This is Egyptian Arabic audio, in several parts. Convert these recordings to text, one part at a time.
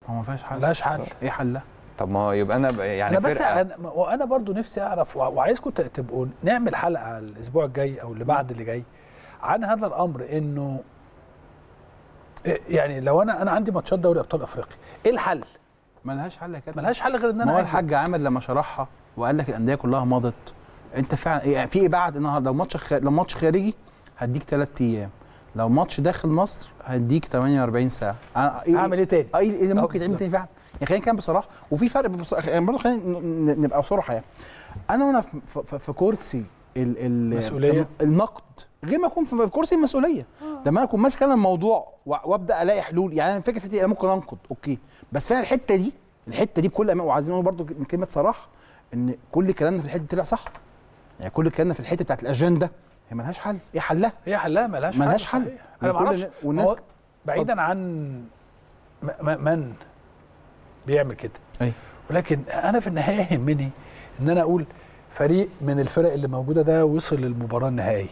هو ما فيهاش حل ملهاش حل ايه حلها طب ما هو يبقى انا بقى يعني انا بس فرقة انا وانا برضو نفسي اعرف وع- وعايزكم ت- تبقوا نعمل حلقه الاسبوع الجاي او اللي بعد اللي جاي عن هذا الامر انه إيه يعني لو انا انا عندي ماتشات دوري ابطال افريقيا ايه الحل؟ ملهاش حل يا كابتن ملهاش حل غير ان ما انا هو أجل. الحاج عامر لما شرحها وقال لك الانديه كلها مضت انت فعلا إيه في ايه بعد النهارده لو ماتش خ... لو ماتش خارجي هديك ثلاث ايام لو ماتش داخل مصر هديك 48 ساعه انا ايه اعمل ايه تاني؟ اه ايه اللي ممكن آه، يتعمل تاني فعلا يعني خلينا نتكلم بصراحه وفي فرق بص... يعني برضه خلينا ن- ن- نبقى صراحه يعني انا وانا في, في, في كرسي ال... ال... مسؤولية. النقد غير ما اكون في كرسي المسؤوليه لما انا اكون ماسك انا الموضوع و- وابدا الاقي حلول يعني انا فاكر في حته انا ممكن انقد اوكي بس فعلا الحته دي الحته دي بكل امان وعايزين نقول برضه من كلمه صراحه ان كل كلامنا في الحته دي طلع صح يعني كل كلامنا في الحته بتاعت الاجنده هي ملهاش حل ايه حلها هي حلها ملهاش ملهاش حل. صحيح. انا ما وكل اعرفش النا- والناس- هو بعيدا عن م- م- من بيعمل كده أيوة. ولكن انا في النهايه يهمني ان انا اقول فريق من الفرق اللي موجوده ده وصل للمباراه النهائيه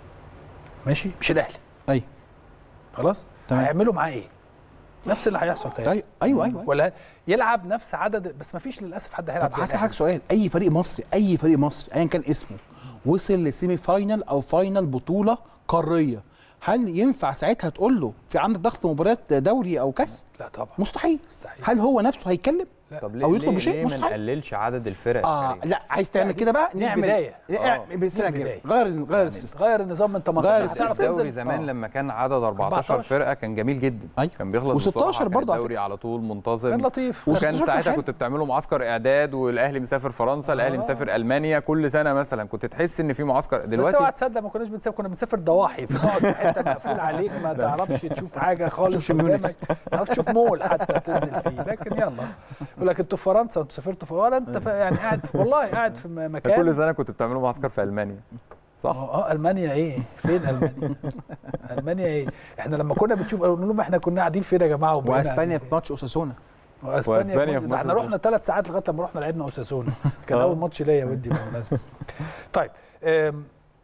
ماشي مش الاهلي ايوه خلاص تمام. هيعملوا معاه ايه نفس اللي هيحصل تاني ايوه ايوه ايوه ولا يلعب نفس عدد بس ما فيش للاسف حد هيلعب طب زي هسأل الأهلي. حضرتك سؤال اي فريق مصري اي فريق مصري ايا كان اسمه وصل لسيمي فاينل او فاينل بطوله قاريه هل ينفع ساعتها تقول له في عندك ضغط مباريات دوري او كاس لا طبعا مستحيل مستحيل هل هو نفسه هيتكلم طب ليه أو يطلب ليه, بشيء ليه ما مستحيل. نقللش عدد الفرق اه يا كريم؟ لا عايز تعمل كده بقى دي نعمل البداية. آه. دي بس لا البداية. كده. غير غير السيستم غير النظام من 18 غير هتعرف السيستم. تنزل. الدوري زمان آه. لما كان عدد 14 14 فرقه كان جميل جدا أيوة. كان بيخلص و16 بسرعة، كان برضه على الدوري فكرة. على طول منتظم كان لطيف و16 وكان كان ساعتها حلو. كنت بتعملوا معسكر اعداد والاهلي مسافر فرنسا الاهلي آه. مسافر المانيا كل سنه مثلا كنت تحس ان في معسكر بس اوعى دلوقتي تصدق ما كناش بنسافر كنا بنسافر ضواحي بنقعد في حته مقفول عليك ما تعرفش تشوف حاجه خالص تشوفش ميونخ. قدامك ما تعرفش تشوف مول حتى تنزل فيه لكن يلا يقول لك انتوا في فرنسا انتوا سافرتوا في ولا انت في يعني قاعد في والله قاعد في م- مكان كل سنه كنت بتعملوا معسكر في المانيا صح اه المانيا ايه؟ فين المانيا؟ المانيا ايه؟ احنا لما كنا بنشوف نقول لهم احنا كنا قاعدين فين يا جماعه وبقينا واسبانيا قاعدين في فين؟ ماتش اوساسونا واسبانيا, وأسبانيا في في ده احنا ماتش رحنا ثلاث ساعات لغايه لما رحنا لعبنا اوساسونا كان آه. اول ماتش ليا ودي بالمناسبه طيب آم،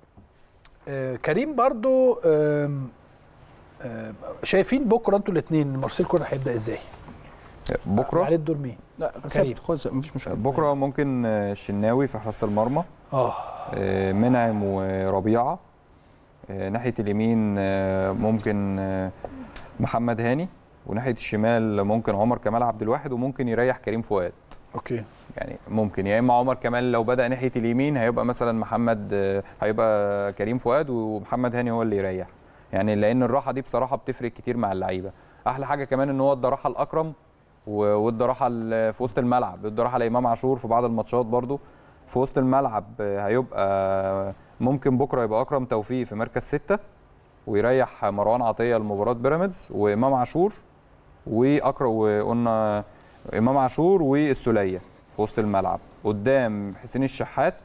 آه، كريم برضو آم، آم، شايفين بكره انتوا الاثنين مارسيل كولر هيبدا ازاي؟ بكره عليه الدور مين؟ لا كريم. ثابت خد مفيش مشكله بكره ممكن آه، الشناوي في حراسه المرمى اه آه، منعم وربيعه آه، ناحيه اليمين آه، ممكن آه، محمد هاني وناحيه الشمال ممكن عمر كمال عبد الواحد وممكن يريح كريم فؤاد اوكي يعني ممكن يا اما عمر كمال لو بدا ناحيه اليمين هيبقى مثلا محمد آه، هيبقى كريم فؤاد ومحمد هاني هو اللي يريح يعني لان الراحه دي بصراحه بتفرق كتير مع اللعيبه احلى حاجه كمان ان هو ادى راحه لاكرم و- وادى راحه ل- في وسط الملعب ادى راحه لامام عاشور في بعض الماتشات برضو في وسط الملعب آه، هيبقى ممكن بكره يبقى اكرم توفيق في مركز ستة ويريح مروان عطيه لمباراه بيراميدز وامام عاشور واكرم وقلنا امام عاشور والسوليه في وسط الملعب قدام حسين الشحات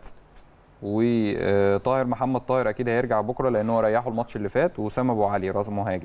وطاهر محمد طاهر اكيد هيرجع بكره لان هو ريحه الماتش اللي فات واسامه ابو علي راس مهاجم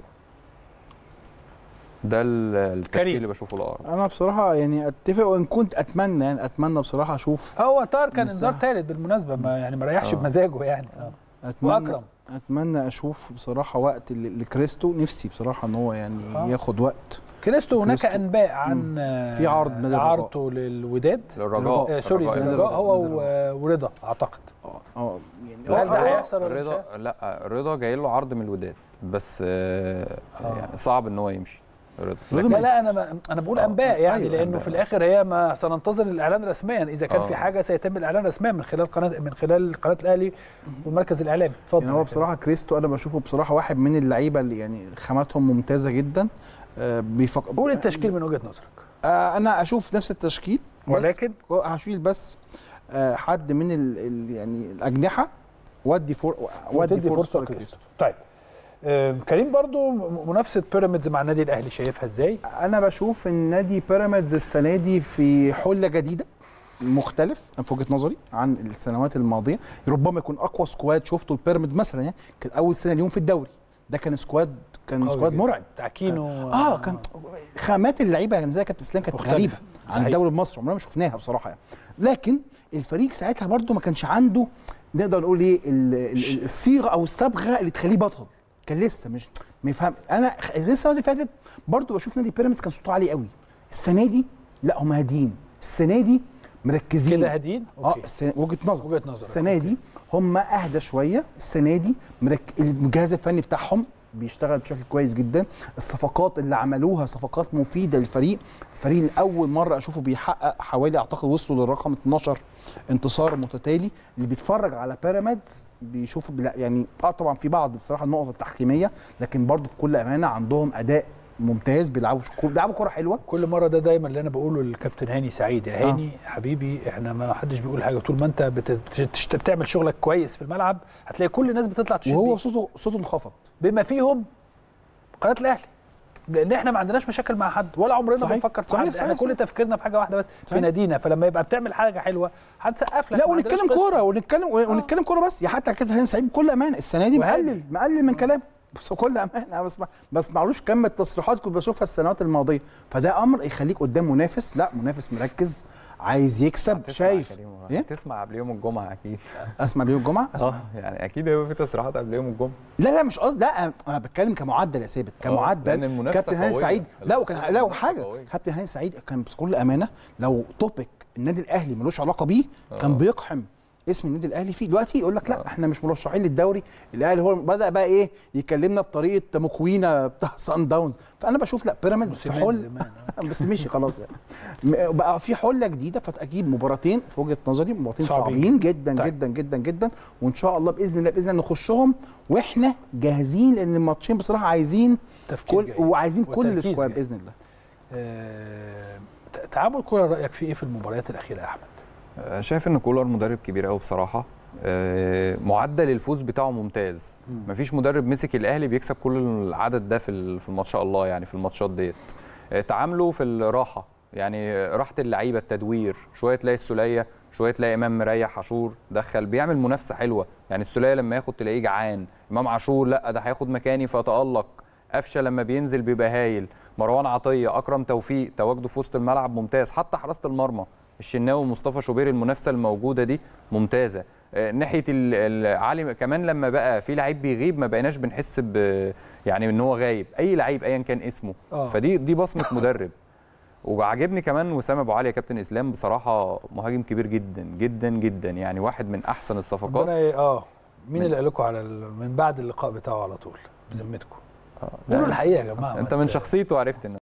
ده ال- التشكيل كريم. اللي بشوفه الاقرب انا بصراحه يعني اتفق وان كنت اتمنى يعني اتمنى بصراحه اشوف هو طاهر كان بس- انذار ثالث بالمناسبه ما يعني ما ريحش آه. بمزاجه يعني آه. اتمنى واكرم اتمنى اشوف بصراحه وقت ل- لكريستو نفسي بصراحه ان هو يعني آه. ياخد وقت كريستو هناك كريستو. انباء عن آه، في عرض نادي الرجاء. عرضه للوداد للرجاء آه سوري الرجاء. للرجاء هو نادي و- ورضا اعتقد اه اه يعني لا، هو- ده هو- هيحصل ولا مش رضا لا رضا جاي له عرض من الوداد بس آه، آه. يعني صعب ان هو يمشي رضا رضا لا لا انا ما انا بقول آه. انباء يعني أيوة، لانه أنباء. في الاخر هي ما سننتظر الاعلان رسميا اذا كان آه. في حاجه سيتم الاعلان رسميا من خلال قناه من خلال قناه الاهلي والمركز الاعلامي اتفضل يعني هو بصراحه كريستو انا بشوفه بصراحه واحد من اللعيبه اللي يعني خاماتهم ممتازه جدا آه بيفكر قول التشكيل من وجهه نظرك آه انا اشوف نفس التشكيل بس ولكن هشيل بس آه حد من ال ال يعني الاجنحه ودي فور ودي وتدي فرصه لكريستو. لكريستو طيب آه، كريم برضو م- منافسه بيراميدز مع النادي الاهلي شايفها ازاي؟ انا بشوف ان نادي بيراميدز السنه دي في حله جديده مختلف في وجهه نظري عن السنوات الماضيه ربما يكون اقوى سكواد شفته البيراميدز مثلا يعني كان اول سنه اليوم في الدوري ده كان سكواد كان قوي سكواد جدا. مرعب بتاع كينو اه كان خامات اللعيبه يعني زي كابتن اسلام كانت مختلفة. غريبه عن صحيح. الدوري المصري عمرنا ما شفناها بصراحه يعني لكن الفريق ساعتها برده ما كانش عنده نقدر نقول ايه ال- ال- الصيغه او الصبغه اللي تخليه بطل كان لسه مش ما يفهم انا خ- السنه اللي فاتت برده بشوف نادي بيراميدز كان صوته عالي قوي السنه دي لا هم هادين السنه دي مركزين كده هادين اه اوكي السنة وجهه نظر وجهه نظر السنه دي هم اهدى شويه السنه دي مرك... الجهاز الفني بتاعهم بيشتغل بشكل كويس جدا الصفقات اللي عملوها صفقات مفيده للفريق الفريق لاول مره اشوفه بيحقق حوالي اعتقد وصلوا للرقم 12 انتصار متتالي اللي بيتفرج على بيراميدز بيشوف بلا يعني اه طبعا في بعض بصراحه النقط التحكيميه لكن برضه في كل امانه عندهم اداء ممتاز بيلعبوا بيلعبوا كوره حلوه كل مره ده دايما اللي انا بقوله للكابتن هاني سعيد يا هاني حبيبي احنا ما حدش بيقول حاجه طول ما انت بت- بت- بتعمل شغلك كويس في الملعب هتلاقي كل الناس بتطلع تشيد وهو بيك. صوته صوته انخفض بما فيهم قناه الاهلي لان احنا ما عندناش مشاكل مع حد ولا عمرنا صحيح. بنفكر في صحيح، حد احنا صحيح، كل تفكيرنا في حاجه واحده بس في صحيح. نادينا فلما يبقى بتعمل حاجه حلوه هنسقف لك لا ما عندناش ونتكلم قصة. كوره ونتكلم ونتكلم كوره بس يا حتى كده هاني سعيد بكل امانه السنه دي وهادي. مقلل مقلل من كلامه بس بكل امانه انا بسمع بسمعلوش كم التصريحات كنت بشوفها السنوات الماضيه فده امر يخليك قدام منافس لا منافس مركز عايز يكسب تسمع شايف كريم و- إيه؟ تسمع قبل يوم الجمعه اكيد اسمع بيوم الجمعه اسمع اه يعني اكيد هيبقى في تصريحات قبل يوم الجمعه لا لا مش قصدي لا انا بتكلم كمعدل يا ثابت لأن كمعدل المنافسة كابتن هاني قوية. سعيد لا وكان لا المنافسة وحاجه قوية. كابتن هاني سعيد كان بكل امانه لو توبيك النادي الاهلي ملوش علاقه بيه كان بيقحم اسم النادي الاهلي فيه دلوقتي يقول لك لا آه. احنا مش مرشحين للدوري الاهلي هو بدا بقى ايه يكلمنا بطريقه مكوينه بتاع سان داونز فانا بشوف لا بيراميدز في موسيماني حل زمان، بس مشي خلاص يعني م- بقى في حله جديده فاكيد مباراتين في وجهه نظري مباراتين صعبين. صعبين جدا طيب. جدا جدا جدا وان شاء الله باذن الله باذن الله نخشهم واحنا جاهزين لان الماتشين بصراحه عايزين تفكير كل جيد. وعايزين كل وتركيز سكواد جيد. باذن الله آه، ت- تعامل كوره رايك فيه ايه في المباريات الاخيره يا احمد آه، شايف ان كولر مدرب كبير قوي بصراحه آه، معدل الفوز بتاعه ممتاز مفيش مدرب مسك الاهلي بيكسب كل العدد ده في ال- في ما شاء الله يعني في الماتشات ديت آه، تعامله في الراحه يعني راحه اللعيبه التدوير شويه تلاقي السوليه شويه تلاقي امام مريح عاشور دخل بيعمل منافسه حلوه يعني السوليه لما ياخد تلاقيه جعان امام عاشور لا ده هياخد مكاني فتالق قفشه لما بينزل بيبقى هايل مروان عطيه اكرم توفيق تواجده في وسط الملعب ممتاز حتى حراسه المرمى الشناوي ومصطفى شوبير المنافسه الموجوده دي ممتازه آه، ناحيه ال- ال- علي كمان لما بقى في لعيب بيغيب ما بقيناش بنحس ب يعني ان هو غايب اي لعيب ايا كان اسمه آه. فدي دي بصمه مدرب وعجبني كمان وسام ابو علي يا كابتن اسلام بصراحه مهاجم كبير جدا جدا جدا يعني واحد من احسن الصفقات ربنا ي- اه مين من- اللي قال لكم على ال- من بعد اللقاء بتاعه على طول بذمتكم آه، قولوا لا، الحقيقه يا جماعه انت ما من ت- شخصيته عرفت ان